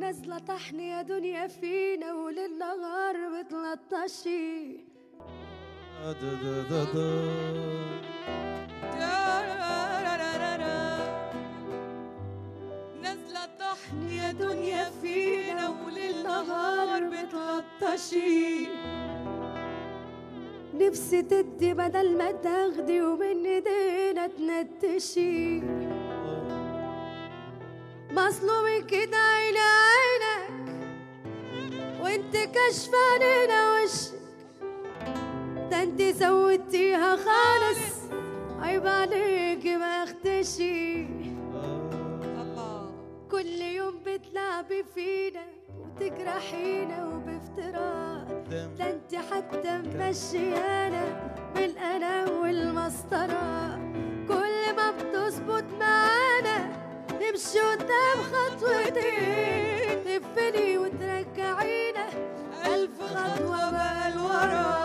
نازلة طحن يا دنيا فينا وللنهار بتلطشي دا دا دا دا نازلة طحن يا دنيا فينا وللنهار بتلطشي نفسي تدي بدل ما تاخدي ومن ايدينا تنتشي مظلوم كده عين عينك وانت كشف علينا وشك ده انت زودتيها خالص عيب عليكي ما اختشي كل يوم بتلعبي فينا وتجرحينا وبافتراء ده انت حتى ممشيانا بالانا والمسطره كل ما بتظبط معانا نمشي قدام خطوتين تفني وترجعينا ألف خطوة بقى لورا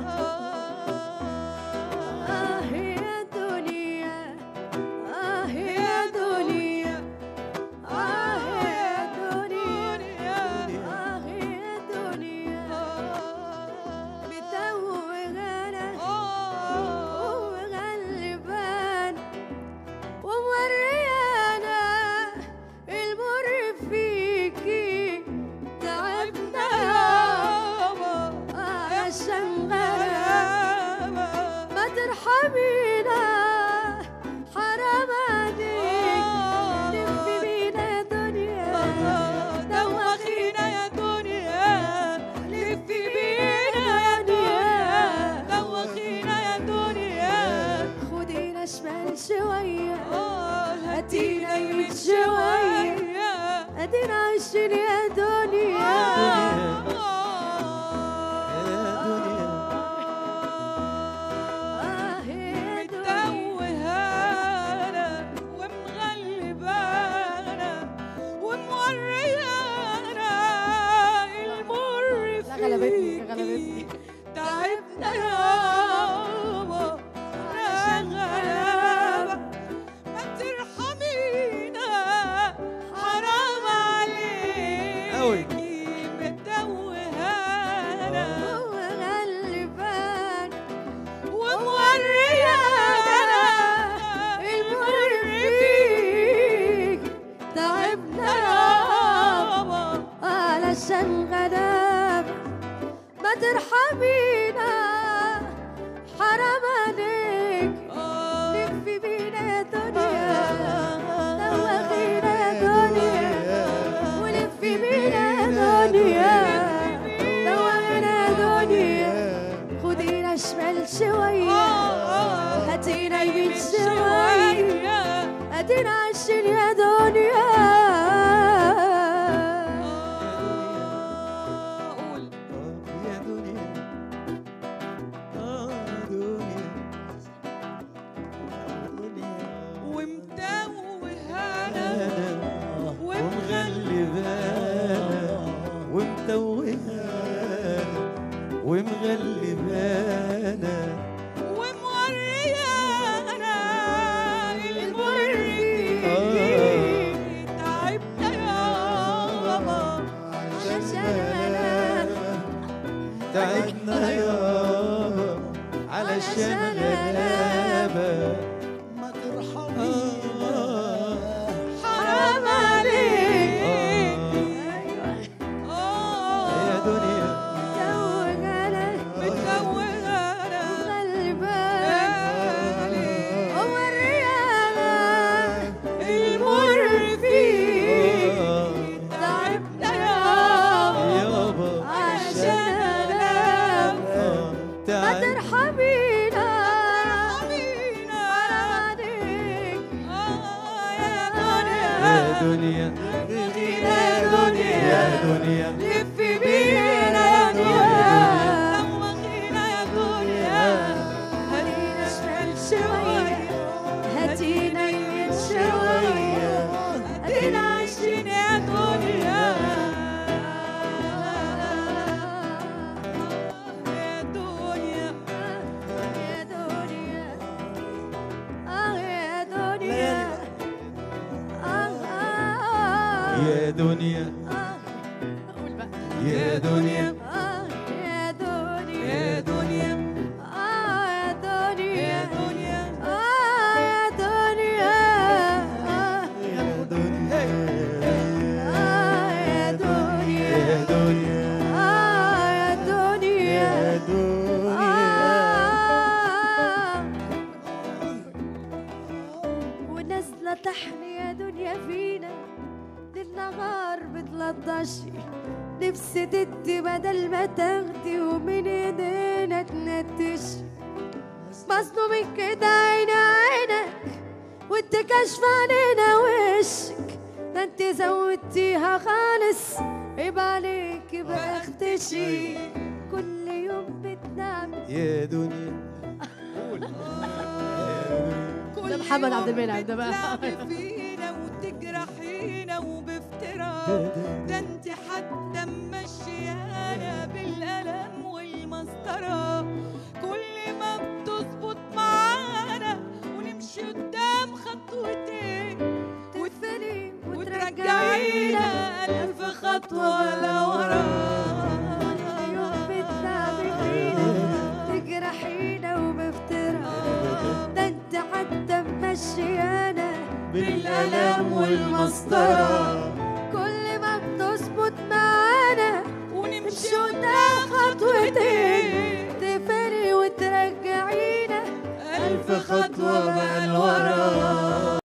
آه يا دنيا آه يا دنيا آه يا دنيا آه يا دنيا متوهانا ومغلبانا وموريانا المر فيكي تعبنا يابا عشان غلابة ما ترحمينا حرام عليك لفي بينا يا دنيا دوخينا يا دنيا لفي بينا يا دنيا دوخينا يا دنيا خدينا شمال شوية هاتينا يمين شوية ادينا عايشين يا دنيا آه يا متوهانا ومغلبانا وموريانا المر لا غلبتني فيكي. غلبتني تعبنا يابا يا غلابة ما ترحمينا حرام أوي. عليكي متوهانا هو غلبان وموريانا المر فيك تعبنا يابا علشان غلاب ما ترحمينا حرام عليك لفي بينا يا دنيا دوخينا يا دنيا ولفي بينا يا دنيا دوخينا يا دنيا خدينا شمال شوية هاتينا يمين شوية ادينا عايشين يا دنيا يا دنيا آه دنيا دنيا ومتوهانا ومغلبانا ومتوهانا ومغلبانا وموريانا المر آه. فيكي تعبنا يابا علشان غلابة تعبنا يابا علشان غلابة ما ترحمينا حرام عليك آه يا دنيا توهنا متوهانا غلبان ووريانا المر فيك آه تعبنا يابا يابا عشان غلابة آه ما تعب ترحمينا حمينا حرام عليك يا يا دنيا دنيا يا دنيا يا دنيا لفي بينا يا دنيا دوخينا يا دنيا هدينا شمال شوية هاتينا يمين شوية هدينا عايشين يا دنيا يا دنيا يا دنيا آه يا دنيا آه آه يا دنيا آه يا دنيا آه يا دنيا يا دنيا آه يا دنيا يا دنيا آه يا دنيا آه يا دنيا آه يا دنيا يا دنيا آه يا يا دنيا دنيا آه ونازلة طحن يا دنيا فينا للنهار بتلطشي نفسي تدي بدل ما تاخدي ومن ايدينا تنتشي مصدوم كده عيني عينك وانت كاشفة علينا وشك ده انت زودتيها خالص عيب عليك بقى اختشي كل يوم بتنام يا دنيا كل ده محمد عبد يوم المنعم ده بقى. بتلعبي فينا وتجرحينا وبافتراء ده انت حتى ممشيانا بالقلم والمسطرة كل ما بتظبط معانا ونمشي قدام خطوتين تدفني وترجعينا ألف خطوة لورا كل يوم بتنامي فينا تجرحينا وبافتراء ده انت حتى ممشيانا بالقلم والمسطرة